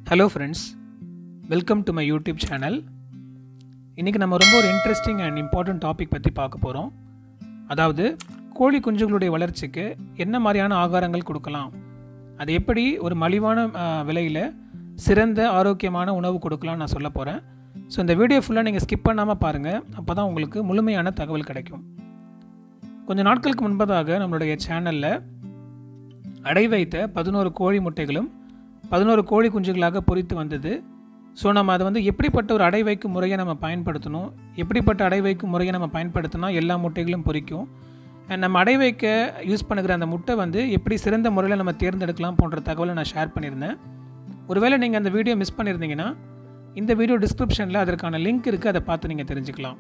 hello friends welcome to my YouTube channel இன்றைக்கி நம்ம ரொம்ப ஒரு இன்ட்ரெஸ்டிங் அண்ட் இம்பார்ட்டன்ட் டாபிக் பற்றி பார்க்க போகிறோம் அதாவது கோழி குஞ்சுகளுடைய வளர்ச்சிக்கு என்ன மாதிரியான ஆகாரங்கள் கொடுக்கலாம் அது எப்படி ஒரு மலிவான விலையில் சிறந்த ஆரோக்கியமான உணவு கொடுக்கலாம் நான் சொல்ல போகிறேன் ஸோ இந்த வீடியோ ஃபுல்லாக நீங்கள் ஸ்கிப் பண்ணாமல் பாருங்கள் அப்போ தான் உங்களுக்கு முழுமையான தகவல் கிடைக்கும் கொஞ்சம் நாட்களுக்கு முன்பதாக நம்மளுடைய சேனலில் அடை வைத்த பதினோரு கோழி முட்டைகளும் பதினோரு கோழி குஞ்சுகளாக பொறித்து வந்தது ஸோ நம்ம அதை வந்து எப்படிப்பட்ட ஒரு அடை வைக்கும் முறையை நம்ம பயன்படுத்தணும் எப்படிப்பட்ட அடை வைக்கும் முறையை நம்ம பயன்படுத்தினா எல்லா முட்டைகளும் பொறிக்கும் And நம்ம அடை வைக்க யூஸ் பண்ணுகிற அந்த முட்டை வந்து எப்படி சிறந்த முறையில் நம்ம தேர்ந்தெடுக்கலாம் போன்ற தகவலை நான் ஷேர் பண்ணியிருந்தேன் ஒருவேளை நீங்கள் அந்த வீடியோ மிஸ் பண்ணியிருந்தீங்கன்னா இந்த வீடியோ டிஸ்கிரிப்ஷனில் அதற்கான லிங்க் இருக்குது அதை பார்த்து நீங்கள் தெரிஞ்சுக்கலாம்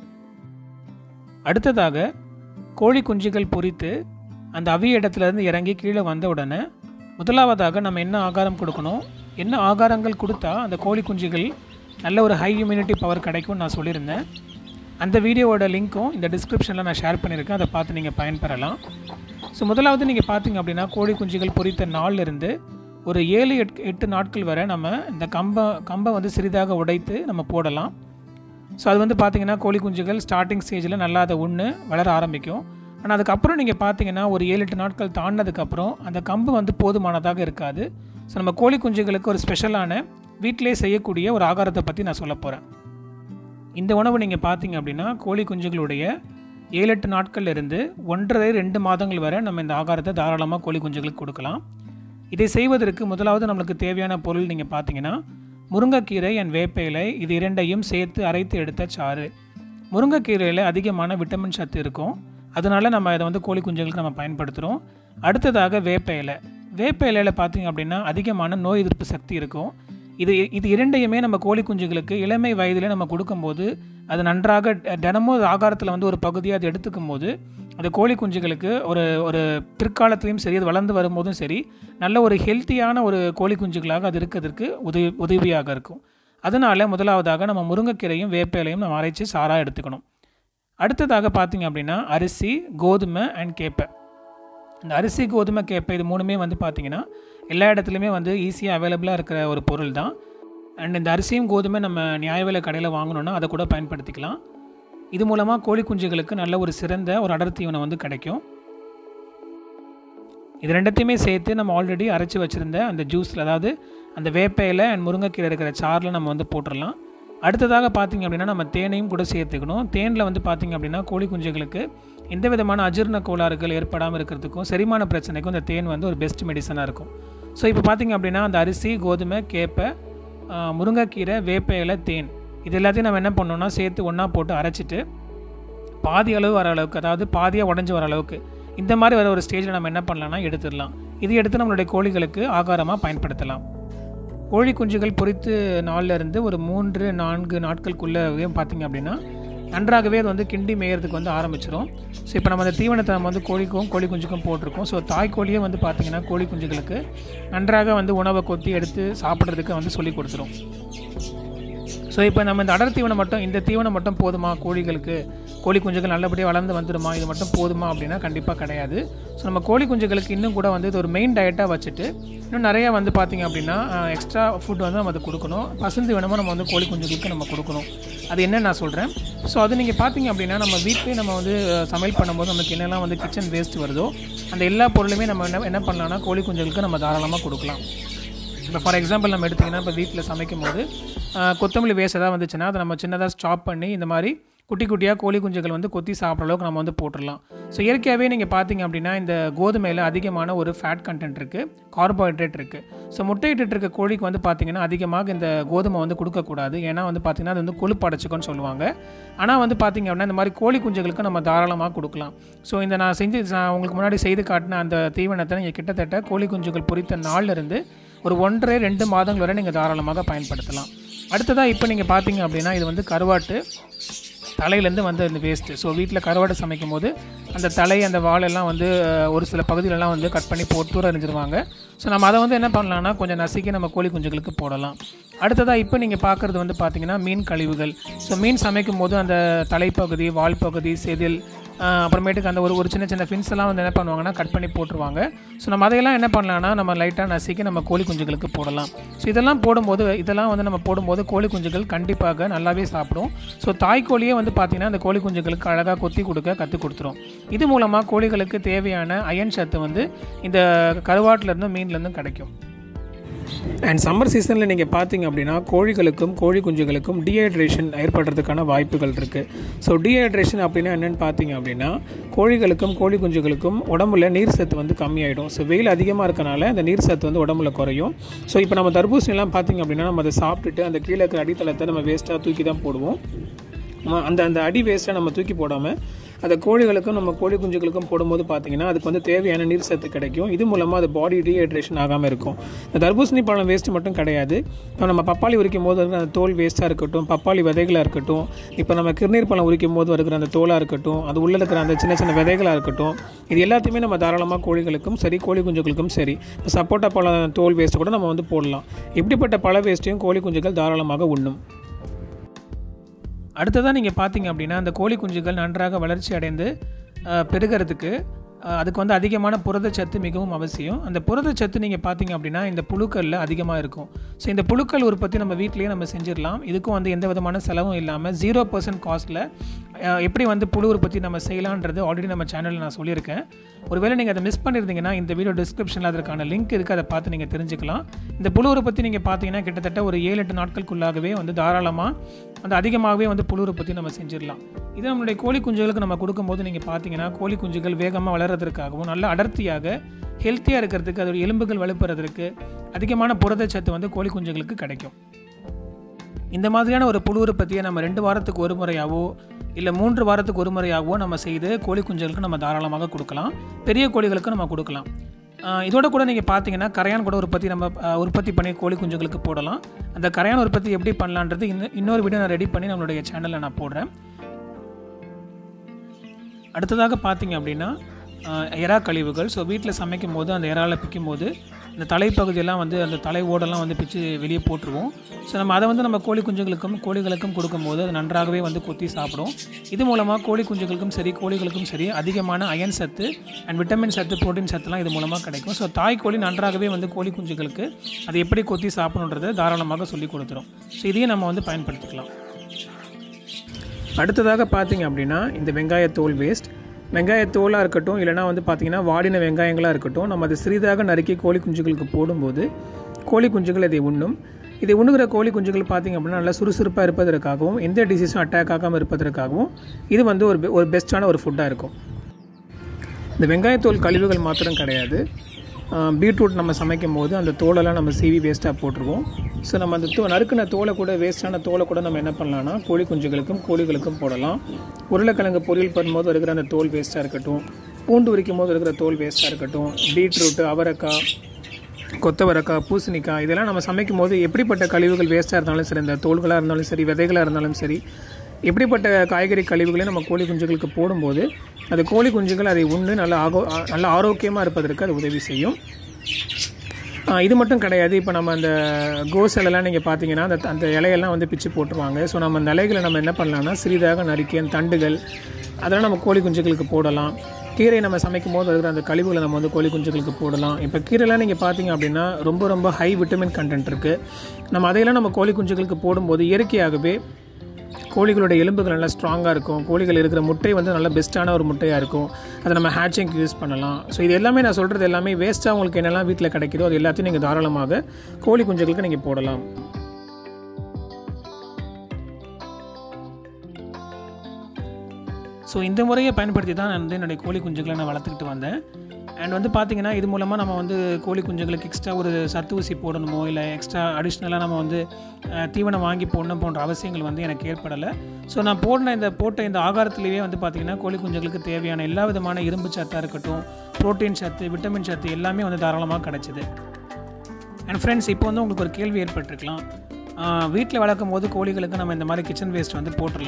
அடுத்ததாக கோழி குஞ்சுகள் பொறித்து அந்த அவிய இடத்துலேருந்து இறங்கி கீழே வந்த உடனே முதலாவதாக நம்ம என்ன ஆகாரம் கொடுக்கணும் என்ன ஆகாரங்கள் கொடுத்தா அந்த கோழி குஞ்சுகள் நல்ல ஒரு ஹை இம்யூனிட்டி பவர் கிடைக்கும்னு நான் சொல்லியிருந்தேன் அந்த வீடியோவோட லிங்க்கும் இந்த டிஸ்கிரிப்ஷனில் நான் ஷேர் பண்ணியிருக்கேன் அதை பார்த்து நீங்கள் பயன்பெறலாம் ஸோ முதலாவது நீங்கள் பார்த்தீங்க அப்படின்னா கோழி குஞ்சுகள் பொறித்த நாள்லேருந்து ஒரு ஏழு எட் எட்டு நாட்கள் வரை நம்ம இந்த கம்பை கம்பை வந்து சிறிதாக உடைத்து நம்ம போடலாம் ஸோ அது வந்து பார்த்தீங்கன்னா கோழி குஞ்சுகள் ஸ்டார்டிங் ஸ்டேஜில் நல்லா அதை ஒன்று வளர ஆரம்பிக்கும் ஆனால் அதுக்கப்புறம் நீங்கள் பார்த்தீங்கன்னா ஒரு ஏழு எட்டு நாட்கள் தாண்டினதுக்கப்புறம் அந்த கம்பு வந்து போதுமானதாக இருக்காது ஸோ நம்ம கோழி குஞ்சுகளுக்கு ஒரு ஸ்பெஷலான வீட்டிலே செய்யக்கூடிய ஒரு ஆகாரத்தை பற்றி நான் சொல்ல போகிறேன் இந்த உணவு நீங்கள் பார்த்தீங்க அப்படின்னா கோழி குஞ்சுகளுடைய ஏழு எட்டு நாட்கள்ல இருந்து ஒன்றரை ரெண்டு மாதங்கள் வரை நம்ம இந்த ஆகாரத்தை தாராளமாக கோழி குஞ்சுகளுக்கு கொடுக்கலாம் இதை செய்வதற்கு முதலாவது நம்மளுக்கு தேவையான பொருள் நீங்கள் பார்த்தீங்கன்னா முருங்கைக்கீரை அண்ட் வேப்ப இலை இது இரண்டையும் சேர்த்து அரைத்து எடுத்த சாறு முருங்கைக்கீரையில் அதிகமான விட்டமின் சத்து இருக்கும் அதனால நம்ம இதை வந்து கோழி குஞ்சுகளுக்கு நம்ம பயன்படுத்துகிறோம் அடுத்ததாக வேப்ப இலை வேப்ப இலையில் பார்த்தீங்க அப்படின்னா அதிகமான நோய் எதிர்ப்பு சக்தி இருக்கும் இது இது இரண்டையுமே நம்ம கோழி குஞ்சுகளுக்கு இளமை வயதில் நம்ம கொடுக்கும்போது அது நன்றாக தினமும் ஆகாரத்தில் வந்து ஒரு பகுதியாக அது எடுத்துக்கும் போது அது கோழி குஞ்சுகளுக்கு ஒரு ஒரு பிற்காலத்திலையும் சரி அது வளர்ந்து வரும்போதும் சரி நல்ல ஒரு ஹெல்த்தியான ஒரு கோழி குஞ்சுகளாக அது இருக்கிறதுக்கு உதவி உதவியாக இருக்கும் அதனால் முதலாவதாக நம்ம முருங்கைக்கீரையும் வேப்பையிலையும் நம்ம அரைச்சி சாராக எடுத்துக்கணும் அடுத்ததாக பார்த்தீங்க அப்படின்னா அரிசி கோதுமை அண்ட் கேப்பை இந்த அரிசி கோதுமை கேப்பை இது மூணுமே வந்து பார்த்திங்கன்னா எல்லா இடத்துலையுமே வந்து ஈஸியாக அவைலபிளாக இருக்கிற ஒரு பொருள் தான் அண்ட் இந்த அரிசியும் கோதுமை நம்ம நியாய விலை கடையில் வாங்கணுன்னா அதை கூட பயன்படுத்திக்கலாம் இது மூலமாக கோழி குஞ்சுகளுக்கு நல்ல ஒரு சிறந்த ஒரு அடர் தீவனம் வந்து கிடைக்கும் இது ரெண்டத்தையுமே சேர்த்து நம்ம ஆல்ரெடி அரைச்சி வச்சுருந்த அந்த ஜூஸில் அதாவது அந்த வேப்பையில் அண்ட் முருங்கைக்கீரை இருக்கிற சாரில் நம்ம வந்து போட்டுடலாம் அடுத்ததாக பார்த்திங்க அப்படின்னா நம்ம தேனையும் கூட சேர்த்துக்கணும் தேனில் வந்து பார்த்திங்க அப்படின்னா கோழி குஞ்சுகளுக்கு எந்த விதமான அஜீர்ண கோளாறுகள் ஏற்படாமல் இருக்கிறதுக்கும் செரிமான பிரச்சனைக்கும் இந்த தேன் வந்து ஒரு பெஸ்ட் மெடிசனாக இருக்கும் ஸோ இப்போ பார்த்திங்க அப்படின்னா அந்த அரிசி கோதுமை கேப்பை முருங்கைக்கீரை வேப்ப இலை தேன் இது எல்லாத்தையும் நம்ம என்ன பண்ணோம்னா சேர்த்து ஒன்றா போட்டு அரைச்சிட்டு பாதி அளவு வர அளவுக்கு அதாவது பாதியாக உடஞ்சி வர அளவுக்கு இந்த மாதிரி வர ஒரு ஸ்டேஜில் நம்ம என்ன பண்ணலாம்னா எடுத்துடலாம் இது எடுத்து நம்மளுடைய கோழிகளுக்கு ஆகாரமாக பயன்படுத்தலாம் கோழி குஞ்சுகள் பொறித்து நாள்லேருந்து ஒரு மூன்று நான்கு நாட்களுக்குள்ளே பார்த்திங்க அப்படின்னா நன்றாகவே அது வந்து கிண்டி மேயறதுக்கு வந்து ஆரம்பிச்சிடும் ஸோ இப்போ நம்ம அந்த தீவனத்தை நம்ம வந்து கோழிக்கும் கோழி குஞ்சுக்கும் போட்டிருக்கோம் ஸோ தாய் கோழியே வந்து பார்த்திங்கன்னா கோழி குஞ்சுகளுக்கு நன்றாக வந்து உணவை கொத்தி எடுத்து சாப்பிட்றதுக்கு வந்து சொல்லி கொடுத்துரும் ஸோ இப்போ நம்ம இந்த அடர் தீவனம் மட்டும் இந்த தீவனம் மட்டும் போதுமா கோழிகளுக்கு கோழி குஞ்சுகள் நல்லபடியாக வளர்ந்து வந்துடுமா இது மட்டும் போதுமா அப்படின்னா கண்டிப்பாக கிடையாது ஸோ நம்ம கோழி குஞ்சுகளுக்கு இன்னும் கூட வந்து இது ஒரு மெயின் டயட்டாக வச்சுட்டு இன்னும் நிறையா வந்து பார்த்திங்க அப்படின்னா எக்ஸ்ட்ரா ஃபுட் வந்து நம்ம அது கொடுக்கணும் பசுந்து வேணுமோ நம்ம வந்து கோழி குஞ்சுகளுக்கு நம்ம கொடுக்கணும் அது என்ன நான் சொல்கிறேன் ஸோ அது நீங்கள் பார்த்தீங்க அப்படின்னா நம்ம வீட்டிலே நம்ம வந்து சமையல் பண்ணும்போது நமக்கு என்னெல்லாம் வந்து கிச்சன் வேஸ்ட் வருதோ அந்த எல்லா பொருளுமே நம்ம என்ன என்ன பண்ணலாம்னா கோழி குஞ்சுகளுக்கு நம்ம தாராளமாக கொடுக்கலாம் இப்போ ஃபார் எக்ஸாம்பிள் நம்ம எடுத்திங்கன்னா இப்போ வீட்டில் சமைக்கும் போது கொத்தமல்லி வேஸ்ட் ஏதாவது வந்துச்சுன்னா அதை நம்ம சின்னதாக ஸ்டாப் பண்ணி இந்த மாதிரி குட்டி குட்டியாக கோழி குஞ்சுகள் வந்து கொத்தி சாப்பிட்ற அளவுக்கு நம்ம வந்து போட்டுடலாம் ஸோ இயற்கையாகவே நீங்கள் பார்த்தீங்க அப்படின்னா இந்த கோதுமையில் அதிகமான ஒரு ஃபேட் கண்டென்ட் இருக்குது கார்போஹைட்ரேட் இருக்குது ஸோ முட்டையிட்டு இருக்க கோழிக்கு வந்து பார்த்திங்கன்னா அதிகமாக இந்த கோதுமை வந்து கொடுக்கக்கூடாது ஏன்னா வந்து பார்த்திங்கன்னா அது வந்து கொழுப்பு அடைச்சிக்கோன்னு சொல்லுவாங்க ஆனால் வந்து பார்த்திங்க அப்படின்னா இந்த மாதிரி கோழி குஞ்சுகளுக்கு நம்ம தாராளமாக கொடுக்கலாம் ஸோ இந்த நான் செஞ்சு நான் உங்களுக்கு முன்னாடி செய்து காட்டின அந்த தீவனத்தை நீங்கள் கிட்டத்தட்ட கோழி குஞ்சுகள் பொறித்த நாள்லேருந்து ஒரு ஒன்றரை ரெண்டு மாதங்கள் வரை நீங்கள் தாராளமாக பயன்படுத்தலாம் அடுத்ததாக இப்போ நீங்கள் பார்த்தீங்க அப்படின்னா இது வந்து கருவாட்டு தலையிலேருந்து வந்து அந்த வேஸ்ட்டு ஸோ வீட்டில் கருவாடு சமைக்கும் போது அந்த தலை அந்த வாழெல்லாம் வந்து ஒரு சில பகுதியிலலாம் வந்து கட் பண்ணி போட்டு தூர எறிஞ்சிருவாங்க ஸோ நம்ம அதை வந்து என்ன பண்ணலாம்னா கொஞ்சம் நசுக்கி நம்ம கோழி குஞ்சுகளுக்கு போடலாம் அடுத்ததாக இப்போ நீங்கள் பார்க்குறது வந்து பார்த்திங்கன்னா மீன் கழிவுகள் ஸோ மீன் சமைக்கும் போது அந்த தலைப்பகுதி வால் பகுதி செதில் ஆஹ் அப்புறமேட்டுக்கு அந்த ஒரு ஒரு சின்ன சின்ன ஃபின்ஸ் எல்லாம் வந்து என்ன பண்ணுவாங்கன்னா கட் பண்ணி போட்டுருவாங்க ஸோ நம்ம அதையெல்லாம் என்ன பண்ணலாம்னா நம்ம லைட்டாக நசுக்கி நம்ம கோழி குஞ்சுகளுக்கு போடலாம் ஸோ இதெல்லாம் போடும்போது இதெல்லாம் வந்து நம்ம போடும்போது கோழி குஞ்சுகள் கண்டிப்பாக நல்லாவே சாப்பிடும் ஸோ தாய்க்கோழியே வந்து பார்த்திங்கன்னா அந்த கோழி குஞ்சுகளுக்கு அழகாக கொத்தி கொடுக்க கற்றுக் கொடுத்துரும் இது மூலமாக கோழிகளுக்கு தேவையான அயன் சத்து வந்து இந்த கருவாட்டிலேருந்து மீன்லேருந்தும் கிடைக்கும் அண்ட் சம்மர் சீசனில் நீங்கள் பார்த்தீங்க அப்படின்னா கோழிகளுக்கும் கோழி குஞ்சுகளுக்கும் டீஹைட்ரேஷன் ஏற்படுறதுக்கான வாய்ப்புகள் இருக்குது ஸோ டீஹைட்ரேஷன் அப்படின்னா என்னென்னு பார்த்தீங்க அப்படின்னா கோழிகளுக்கும் கோழி குஞ்சுகளுக்கும் உடம்புல நீர் சத்து வந்து கம்மியாயிடும் ஸோ வெயில் அதிகமாக இருக்கனால அந்த நீர் சத்து வந்து உடம்புல குறையும் ஸோ இப்போ நம்ம தர்பூசணிலாம் பார்த்தீங்க அப்படின்னா நம்ம அதை சாப்பிட்டுட்டு அந்த கீழே இருக்கிற அடித்தளத்தை நம்ம வேஸ்ட்டாக தூக்கி தான் போடுவோம் நம்ம அந்த அந்த அடி வேஸ்ட்டை நம்ம தூக்கி போடாமல் அந்த கோழிகளுக்கும் நம்ம கோழி குஞ்சுகளுக்கும் போடும்போது பார்த்தீங்கன்னா அதுக்கு வந்து தேவையான நீர் சத்து கிடைக்கும் இது மூலமாக அது பாடி டீஹைட்ரேஷன் ஆகாமல் இருக்கும் இந்த தர்பூசணி பழம் வேஸ்ட் மட்டும் கிடையாது இப்போ நம்ம பப்பாளி உரிக்கும் போது இருக்கிற அந்த தோல் வேஸ்ட்டாக இருக்கட்டும் பப்பாளி விதைகளாக இருக்கட்டும் இப்போ நம்ம கிருநீர் பழம் உரிக்கும் போது இருக்கிற அந்த தோலாக இருக்கட்டும் அது உள்ளே இருக்கிற அந்த சின்ன சின்ன விதைகளாக இருக்கட்டும் இது எல்லாத்தையுமே நம்ம தாராளமாக கோழிகளுக்கும் சரி கோழி குஞ்சுகளுக்கும் சரி இப்போ சப்போட்டா பழம் தோல் வேஸ்ட்டு கூட நம்ம வந்து போடலாம் இப்படிப்பட்ட பழ வேஸ்ட்டையும் கோழி குஞ்சுகள் தாராளமாக உண்ணும் அடுத்ததாக நீங்கள் பார்த்தீங்க அப்படின்னா அந்த கோழி குஞ்சுகள் நன்றாக வளர்ச்சி அடைந்து அஹ், பெருகிறதுக்கு அஹ், அதுக்கு வந்து அதிகமான புரதச்சத்து மிகவும் அவசியம் அந்த புரதச்சத்து நீங்கள் பார்த்தீங்க அப்படின்னா இந்த புழுக்களில் அதிகமாக இருக்கும் ஸோ இந்த புழுக்கள் உற்பத்தி நம்ம வீட்டிலேயே நம்ம செஞ்சிடலாம் இதுக்கும் வந்து எந்த விதமான செலவும் இல்லாமல் ஜீரோ பர்சன்ட் காஸ்ட்டில் எப்படி வந்து புழு உற்பத்தி நம்ம செய்யலான்றது ஆல்ரெடி நம்ம சேனலில் நான் சொல்லியிருக்கேன் ஒருவேளை நீங்கள் அதை மிஸ் பண்ணியிருந்தீங்கன்னா இந்த வீடியோ டிஸ்கிரிப்ஷனில் அதற்கான லிங்க் இருக்குது அதை பார்த்து நீங்கள் தெரிஞ்சுக்கலாம் இந்த புழு உற்பத்தி நீங்கள் பார்த்தீங்கன்னா கிட்டத்தட்ட ஒரு ஏழு எட்டு நாட்களுக்குள்ளாகவே வந்து தாராளமாக வந்து அதிகமாகவே வந்து புழு உற்பத்தி நம்ம செஞ்சிடலாம் இது நம்மளுடைய கோழி குஞ்சுகளுக்கு நம்ம கொடுக்கும்போது நீங்கள் பார்த்தீங்கன்னா கோழி குஞ்சுகள் வேகமாக வளர்கிறதுக்காகவும் நல்ல அடர்த்தியாக ஹெல்த்தியாக இருக்கிறதுக்கு அதோட எலும்புகள் வலுப்புறதுக்கு அதிகமான புரதச்சத்து வந்து கோழி குஞ்சுகளுக்கு கிடைக்கும் இந்த மாதிரியான ஒரு புழு உற்பத்தியை நம்ம ரெண்டு வாரத்துக்கு ஒரு முறையாவோ இல்லை மூன்று வாரத்துக்கு ஒரு முறையாகவோ நம்ம செய்து கோழி குஞ்சுகளுக்கு நம்ம தாராளமாக கொடுக்கலாம் பெரிய கோழிகளுக்கு நம்ம கொடுக்கலாம் ஆஹ் இதோட கூட நீங்கள் பார்த்தீங்கன்னா கரையான் கூட உற்பத்தி நம்ம ஆஹ் உற்பத்தி பண்ணி கோழி குஞ்சுகளுக்கு போடலாம் அந்த கரையான் உற்பத்தி எப்படி பண்ணலான்றது இன்னும் இன்னொரு வீடியோ நான் ரெடி பண்ணி நம்மளுடைய சேனலில் நான் போடுறேன் அடுத்ததாக பார்த்தீங்க அப்படின்னா ஆஹ் எறா கழிவுகள் ஸோ வீட்டில் சமைக்கும் போது அந்த இறால பிக்கும் போது இந்த தலைப்பகுதியெல்லாம் வந்து அந்த தலை ஓடெல்லாம் வந்து பிச்சு வெளியே போட்டுருவோம் ஸோ நம்ம அதை வந்து நம்ம கோழி குஞ்சுகளுக்கும் கோழிகளுக்கும் கொடுக்கும்போது அது நன்றாகவே வந்து கொத்தி சாப்பிடும் இது மூலமாக கோழி குஞ்சுகளுக்கும் சரி கோழிகளுக்கும் சரி அதிகமான அயன் சத்து அண்ட் விட்டமின் சத்து புரோட்டீன் சத்துலாம் இது மூலமாக கிடைக்கும் ஸோ தாய் கோழி நன்றாகவே வந்து கோழி குஞ்சுகளுக்கு அதை எப்படி கொத்தி சாப்பிடணுன்றதை தாராளமாக சொல்லி கொடுத்துரும் ஸோ இதையும் நம்ம வந்து பயன்படுத்திக்கலாம் அடுத்ததாக பார்த்தீங்க அப்படின்னா இந்த வெங்காய தோல் வேஸ்ட் வெங்காய தோலாக இருக்கட்டும் இல்லைனா வந்து பார்த்தீங்கன்னா வாடின வெங்காயங்களாக இருக்கட்டும் நம்ம அதை சிறிதாக நறுக்கி கோழி குஞ்சுகளுக்கு போடும்போது கோழி குஞ்சுகள் இதை உண்ணும் இதை உண்ணுகிற கோழி குஞ்சுகள் பார்த்தீங்க அப்படின்னா நல்லா சுறுசுறுப்பாக இருப்பதற்காகவும் எந்த டிசீஸும் அட்டாக் ஆகாமல் இருப்பதற்காகவும் இது வந்து ஒரு பெ- ஒரு பெஸ்ட்டான ஒரு ஃபுட்டாக இருக்கும் இந்த வெங்காயத்தோல் கழிவுகள் மாத்திரம் கிடையாது ஆஹ் பீட்ரூட் நம்ம சமைக்கும் போது அந்த தோலெல்லாம் நம்ம சீவி வேஸ்ட்டாக போட்டுருவோம் ஸோ நம்ம அந்த தோ நறுக்கின தோலை கூட வேஸ்ட்டான தோலை கூட நம்ம என்ன பண்ணலாம்னா கோழி குஞ்சுகளுக்கும் கோழிகளுக்கும் போடலாம் உருளைக்கிழங்கு பொரியல் பண்ணும்போது இருக்கிற அந்த தோல் வேஸ்ட்டாக இருக்கட்டும் பூண்டு உரிக்கும் போது இருக்கிற தோல் வேஸ்ட்டாக இருக்கட்டும் பீட்ரூட்டு அவரைக்காய் கொத்தவரக்காய் பூசணிக்காய் இதெல்லாம் நம்ம சமைக்கும் போது எப்படிப்பட்ட கழிவுகள் வேஸ்ட்டாக இருந்தாலும் சரி இந்த தோல்களாக இருந்தாலும் சரி விதைகளாக இருந்தாலும் சரி எப்படிப்பட்ட காய்கறி கழிவுகளையும் நம்ம கோழி குஞ்சுகளுக்கு போடும்போது அது கோழி குஞ்சுகள் அதை உண்டு நல்ல ஆகோ ஆ- நல்ல ஆரோக்கியமாக இருப்பதற்கு அது உதவி செய்யும் ஆ, இது மட்டும் கிடையாது இப்போ நம்ம அந்த கோசலெல்லாம் நீங்கள் பார்த்தீங்கன்னா அந்த அந்த இலையெல்லாம் வந்து பிச்சு போட்டுருவாங்க ஸோ நம்ம அந்த இலைகளை நம்ம என்ன பண்ணலாம்னா சிறிதாக நறுக்கி அந்த தண்டுகள் அதெல்லாம் நம்ம கோழி குஞ்சுகளுக்கு போடலாம் கீரை நம்ம சமைக்கும் போது இருக்கிற அந்த கழிவுகளை நம்ம வந்து கோழி குஞ்சுகளுக்கு போடலாம் இப்போ கீரைலாம் நீங்கள் பார்த்தீங்க அப்படின்னா ரொம்ப ரொம்ப ஹை விட்டமின் கண்டென்ட் இருக்குது நம்ம அதையெல்லாம் நம்ம கோழி குஞ்சுகளுக்கு போடும்போது இயற்கையாகவே கோழிகளோட எலும்புகள் நல்லா ஸ்ட்ராங்காக இருக்கும் கோழிகள் இருக்கிற முட்டை வந்து நல்ல பெஸ்ட்டான ஒரு முட்டையாக இருக்கும் அதை நம்ம ஹேட்சிங்க்கு யூஸ் பண்ணலாம் ஸோ இது எல்லாமே நான் சொல்கிறது எல்லாமே வேஸ்ட்டாக உங்களுக்கு என்னெல்லாம் வீட்டில் கிடைக்குதோ அது எல்லாத்தையும் நீங்கள் தாராளமாக கோழி குஞ்சுகளுக்கு நீங்கள் போடலாம் ஸோ இந்த முறையை பயன்படுத்தி தான் நான் வந்து என்னுடைய கோழி குஞ்சுகளை நான் வளர்த்துக்கிட்டு வந்தேன் அண்ட் வந்து பார்த்தீங்கன்னா இது மூலமாக நம்ம வந்து கோழி குஞ்சுகளுக்கு எக்ஸ்ட்ரா ஒரு சத்து ஊசி போடணுமோ இல்லை எக்ஸ்ட்ரா அடிஷ்னலாக நம்ம வந்து அஹ், தீவனம் வாங்கி போடணும் போன்ற அவசியங்கள் வந்து எனக்கு ஏற்படலை ஸோ நான் போடின இந்த போட்ட இந்த ஆகாரத்திலேயே வந்து பார்த்தீங்கன்னா கோழி குஞ்சுகளுக்கு தேவையான எல்லா விதமான இரும்பு சத்தாக இருக்கட்டும் புரோட்டீன் சத்து விட்டமின் சத்து எல்லாமே வந்து தாராளமாக கிடச்சிது அண்ட் ஃப்ரெண்ட்ஸ் இப்போ வந்து உங்களுக்கு ஒரு கேள்வி ஏற்பட்டிருக்கலாம் வீட்டில் வளர்க்கும் போது கோழிகளுக்கு நம்ம இந்த மாதிரி கிச்சன் வேஸ்ட் வந்து போட்டுடலாம்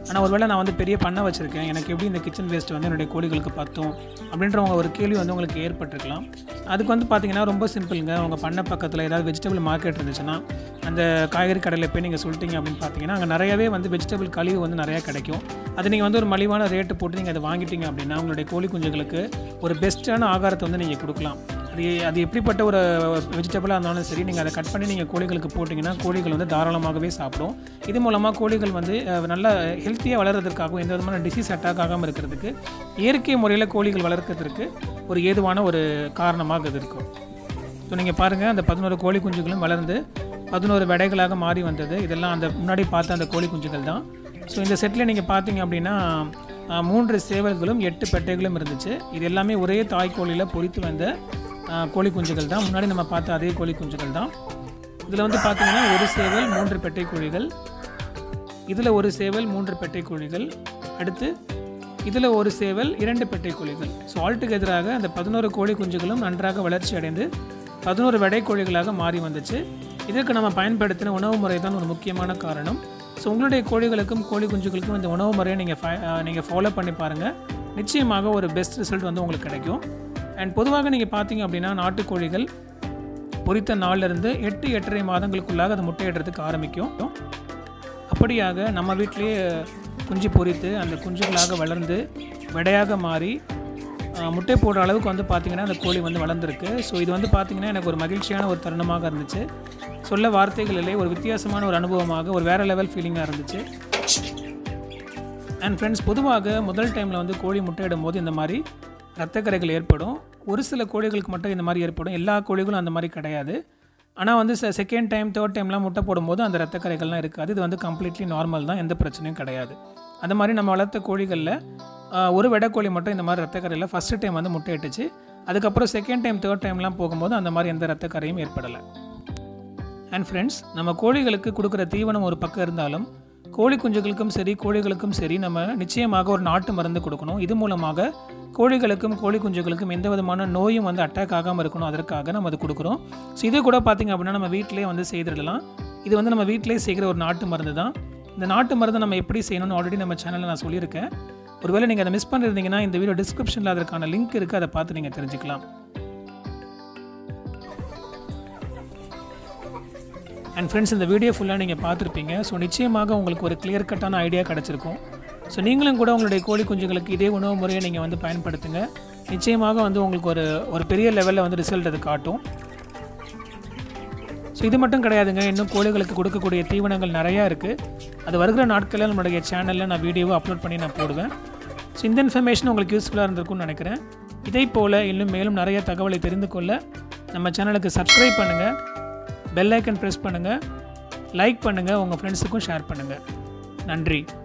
ஆனால் ஒருவேளை நான் வந்து பெரிய பண்ணை வச்சுருக்கேன் எனக்கு எப்படி இந்த கிச்சன் வேஸ்ட் வந்து என்னுடைய கோழிகளுக்கு பத்தும் அப்படின்றவங்க ஒரு கேள்வி வந்து உங்களுக்கு ஏற்பட்டிருக்கலாம் அதுக்கு வந்து பார்த்தீங்கன்னா ரொம்ப சிம்பிளுங்க உங்கள் பண்ணை பக்கத்தில் ஏதாவது வெஜிடபிள் மார்க்கெட் இருந்துச்சுன்னா அந்த காய்கறி கடையில் போய் நீங்கள் சொல்லிட்டீங்க அப்படின்னு பார்த்தீங்கன்னா அங்கே நிறையவே வந்து வெஜிடபிள் கழிவு வந்து நிறையா கிடைக்கும் அது நீங்கள் வந்து ஒரு மலிவான ரேட்டு போட்டு நீங்கள் அதை வாங்கிட்டீங்க அப்படின்னா உங்களுடைய கோழி குஞ்சுகளுக்கு ஒரு பெஸ்ட்டான ஆகாரத்தை வந்து நீங்கள் கொடுக்கலாம் அது அது எப்படிப்பட்ட ஒரு வெஜிடபிளாக இருந்தாலும் சரி நீங்கள் அதை கட் பண்ணி நீங்கள் கோழிகளுக்கு போட்டிங்கன்னா கோழிகள் வந்து தாராளமாகவே சாப்பிடும் இது மூலமாக கோழிகள் வந்து அஹ், நல்ல ஹெல்த்தியாக வளர்கிறதுக்காகவும் எந்த விதமான டிசீஸ் அட்டாக் ஆகாமல் இருக்கிறதுக்கு இயற்கை முறையில் கோழிகள் வளர்க்கறதுக்கு ஒரு ஏதுவான ஒரு காரணமாக இது இருக்கும் ஸோ நீங்கள் பாருங்கள் அந்த பதினோரு கோழி குஞ்சுகளும் வளர்ந்து பதினோரு விடைகளாக மாறி வந்தது இதெல்லாம் அந்த முன்னாடி பார்த்த அந்த கோழி குஞ்சுகள் தான் ஸோ இந்த செட்டில் நீங்கள் பார்த்தீங்க அப்படின்னா ஆஹ், மூன்று சேவல்களும் எட்டு பெட்டைகளும் இருந்துச்சு இது எல்லாமே ஒரே தாய் கோழியில் பொறித்து வந்த ஆஹ், கோழி குஞ்சுகள் தான் முன்னாடி நம்ம பார்த்த அதே கோழி குஞ்சுகள் தான் இதில் வந்து பார்த்தீங்கன்னா ஒரு சேவல் மூன்று பெட்டை கோழிகள் இதில் ஒரு சேவல் மூன்று பெட்டை கோழிகள் அடுத்து இதில் ஒரு சேவல் இரண்டு பெட்டை கோழிகள் ஸோ ஆல்டுகெதராக அந்த பதினோரு கோழி குஞ்சுகளும் நன்றாக வளர்ச்சி அடைந்து பதினோரு வெடை கோழிகளாக மாறி வந்துச்சு இதற்கு நம்ம பயன்படுத்தின உணவு முறை தான் ஒரு முக்கியமான காரணம் ஸோ உங்களுடைய கோழிகளுக்கும் கோழி குஞ்சுகளுக்கும் இந்த உணவு முறையை நீங்கள் நீங்கள் ஃபாலோ பண்ணி பாருங்கள் நிச்சயமாக ஒரு பெஸ்ட் ரிசல்ட் வந்து உங்களுக்கு கிடைக்கும் அண்ட் பொதுவாக நீங்கள் பார்த்தீங்க அப்படின்னா நாட்டுக்கோழிகள் பொரித்த நாள்லேருந்து எட்டு எட்டரை மாதங்களுக்குள்ளாக அது முட்டையிடுறதுக்கு ஆரம்பிக்கும் அப்படியாக நம்ம வீட்டிலேயே குஞ்சு பொரித்து அந்த குஞ்சுகளாக வளர்ந்து விடையாக மாறி ஆஹ், முட்டை போடுற அளவுக்கு வந்து பார்த்திங்கன்னா அந்த கோழி வந்து வளர்ந்துருக்கு ஸோ இது வந்து பார்த்திங்கன்னா எனக்கு ஒரு மகிழ்ச்சியான ஒரு தருணமாக இருந்துச்சு சொல்ல வார்த்தைகள் இல்லை ஒரு வித்தியாசமான ஒரு அனுபவமாக ஒரு வேறு லெவல் ஃபீலிங்காக இருந்துச்சு அண்ட் ஃப்ரெண்ட்ஸ் பொதுவாக முதல் டைமில் வந்து கோழி முட்டையிடும் போது இந்த மாதிரி ரத்தக்கரைகள் ஏற்படும் ஒரு சில கோழிகளுக்கு மட்டும் இந்த மாதிரி ஏற்படும் எல்லா கோழிகளும் அந்த மாதிரி கிடையாது ஆனால் வந்து செகண்ட் டைம் தேர்ட் டைம்லாம் முட்டை போடும்போது அந்த ரத்தக்கரைகள்லாம் இருக்காது இது வந்து கம்ப்ளீட்லி நார்மல் தான் எந்த பிரச்சனையும் கிடையாது அந்த மாதிரி நம்ம வளர்த்த கோழிகளில் ஆஹ், ஒரு வெடைக்கோழி மட்டும் இந்த மாதிரி ரத்தக்கரையில் ஃபஸ்ட்டு டைம் வந்து முட்டையிட்டுச்சு அதுக்கப்புறம் செகண்ட் டைம் தேர்ட் டைம்லாம் போகும்போது அந்த மாதிரி எந்த ரத்தக்கரையும் ஏற்படலை அண்ட் ஃப்ரெண்ட்ஸ் நம்ம கோழிகளுக்கு கொடுக்குற தீவனம் ஒரு பக்கம் இருந்தாலும் கோழி குஞ்சுகளுக்கும் சரி கோழிகளுக்கும் சரி நம்ம நிச்சயமாக ஒரு நாட்டு மருந்து கொடுக்கணும் இது மூலமாக கோழிகளுக்கும் கோழி குஞ்சுகளுக்கும் எந்த விதமான நோயும் வந்து அட்டாக் ஆகாமல் இருக்கணும் அதற்காக நம்ம அது கொடுக்குறோம் ஸோ இது கூட பார்த்திங்க அப்படின்னா நம்ம வீட்டிலே வந்து செய்திடலாம் இது வந்து நம்ம வீட்டிலே செய்கிற ஒரு நாட்டு மருந்து தான் இந்த நாட்டு மருந்து நம்ம எப்படி செய்யணும்னு ஆல்ரெடி நம்ம சேனலில் நான் சொல்லியிருக்கேன் ஒருவேளை நீங்கள் அதை மிஸ் பண்ணியிருந்தீங்கன்னா இந்த வீடியோ டிஸ்கிரிப்ஷனில் அதற்கான லிங்க் இருக்குது அதை பார்த்து நீங்கள் தெரிஞ்சுக்கலாம் அண்ட் ஃப்ரெண்ட்ஸ் இந்த வீடியோ ஃபுல்லாக நீங்கள் பார்த்துருப்பீங்க ஸோ நிச்சயமாக உங்களுக்கு ஒரு கிளியர் கட்டான ஐடியா கிடச்சிருக்கும் ஸோ நீங்களும் கூட உங்களுடைய கோழி குஞ்சுகளுக்கு இதே உணவு முறையை நீங்கள் வந்து பயன்படுத்துங்க நிச்சயமாக வந்து உங்களுக்கு ஒரு ஒரு பெரிய லெவலில் வந்து ரிசல்ட் அது காட்டும் ஸோ இது மட்டும் கிடையாதுங்க இன்னும் கோழிகளுக்கு கொடுக்கக்கூடிய தீவனங்கள் நிறையா இருக்குது அது வருகிற நாட்களில் நம்மளுடைய சேனலில் நான் வீடியோவை அப்லோட் பண்ணி நான் போடுவேன் ஸோ இந்த இன்ஃபர்மேஷன் உங்களுக்கு யூஸ்ஃபுல்லாக இருந்திருக்கும்னு நினைக்கிறேன் இதே போல் இன்னும் மேலும் நிறைய தகவலை தெரிந்து கொள்ள நம்ம சேனலுக்கு சப்ஸ்கிரைப் பண்ணுங்கள் பெல் ஐக்கன் ப்ரெஸ் பண்ணுங்கள் லைக் பண்ணுங்கள் உங்கள் ஃப்ரெண்ட்ஸுக்கும் ஷேர் பண்ணுங்கள் நன்றி